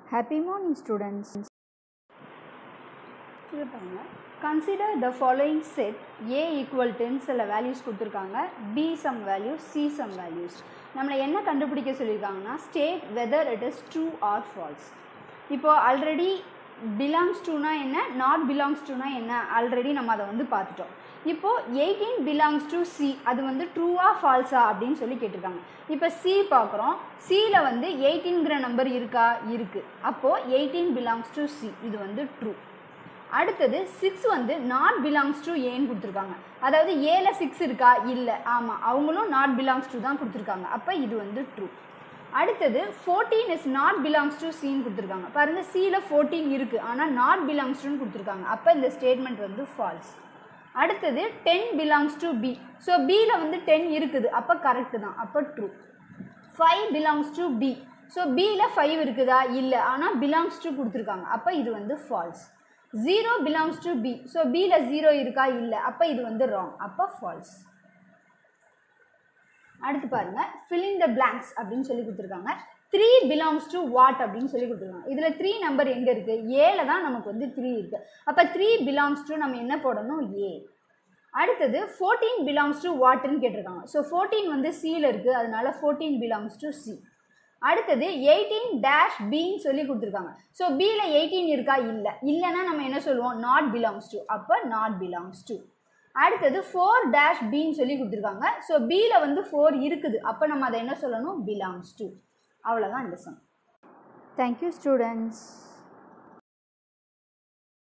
Happy morning, students. இது பாருங்க consider the following set A equal ten சில values கொடுத்துருக்காங்க B some values C some values நம்மளை என்ன கண்டுபிடிக்க சொல்லியிருக்காங்கன்னா state whether it is true or false இப்போ ஆல்ரெடி பிலாங்ஸ் டுனா என்ன நாட் பிலாங்ஸ் டுனா என்ன ஆல்ரெடி நம்ம அதை வந்து பார்த்துட்டோம் இப்போ எயிட்டீன் பிலாங்ஸ் டு சி அது வந்து ட்ரூவா ஃபால்ஸா அப்படின்னு சொல்லி கேட்டிருக்காங்க இப்போ சி பார்க்குறோம் சியில் வந்து எயிட்டீன்கிற நம்பர் இருக்கா இருக்குது அப்போது எயிட்டீன் பிலாங்ஸ் டு சி இது வந்து ட்ரூ அடுத்தது சிக்ஸ் வந்து நாட் பிலாங்ஸ் டு ஏன்னு கொடுத்துருக்காங்க அதாவது ஏல சிக்ஸ் இருக்கா இல்லை ஆமாம் அவங்களும் நாட் பிலாங்ஸ் டு தான் கொடுத்துருக்காங்க அப்போ இது வந்து ட்ரூ அடுத்தது fourteen is not belongs to சின்னு கொடுத்துருக்காங்க பாருங்க சியில் ஃபோர்டீன் இருக்குது ஆனால் நாட் பிலாங்ஸ் டுன்னு கொடுத்துருக்காங்க அப்போ இந்த ஸ்டேட்மெண்ட் வந்து ஃபால்ஸ் அடுத்தது ten belongs to B so பியில் வந்து டென் இருக்குது அப்போ கரெக்டு தான் அப்போ true five belongs to B so பியில் ஃபைவ் இருக்குதா இல்லை ஆனால் பிலாங்ஸ் டு கொடுத்துருக்காங்க அப்போ இது வந்து false zero belongs to B so பியில் ஜீரோ இருக்கா இல்லை அப்போ இது வந்து ராங் அப்போ ஃபால்ஸ் அடுத்து பாருங்க ஃபில்லிங் த பிளாங்க்ஸ் அப்படின்னு சொல்லி கொடுத்துருக்காங்க த்ரீ பிலாங்ஸ் டு வாட் அப்படின்னு சொல்லி கொடுத்துருக்காங்க இதில் த்ரீ நம்பர் எங்கே இருக்குது ஏல தான் நமக்கு வந்து த்ரீ இருக்குது அப்போ த்ரீ பிலாங்ஸ் டு நம்ம என்ன போடணும் ஏ அடுத்தது ஃபோர்டீன் பிலாங்ஸ் டு வாட்னு கேட்டிருக்காங்க ஸோ ஃபோர்டீன் வந்து சியில் இருக்குது அதனால ஃபோர்டீன் பிலாங்ஸ் டு சி அடுத்தது எயிட்டீன் டேஷ் பின்னு சொல்லி கொடுத்துருக்காங்க ஸோ பியில் எயிட்டீன் இருக்கா இல்லை இல்லைன்னா நம்ம என்ன சொல்லுவோம் நாட் பிலாங்ஸ் டு அப்போ நாட் பிலாங்ஸ் டு அடுத்தது ஃபோர் டேஷ் பின்னு சொல்லி கொடுத்துருக்காங்க ஸோ பியில் வந்து ஃபோர் இருக்குது அப்போ நம்ம அதை என்ன சொல்லணும் பிலாங்ஸ் டு அவ்வளோதான் இந்த சம் தேங்க்யூ ஸ்டூடெண்ட்ஸ்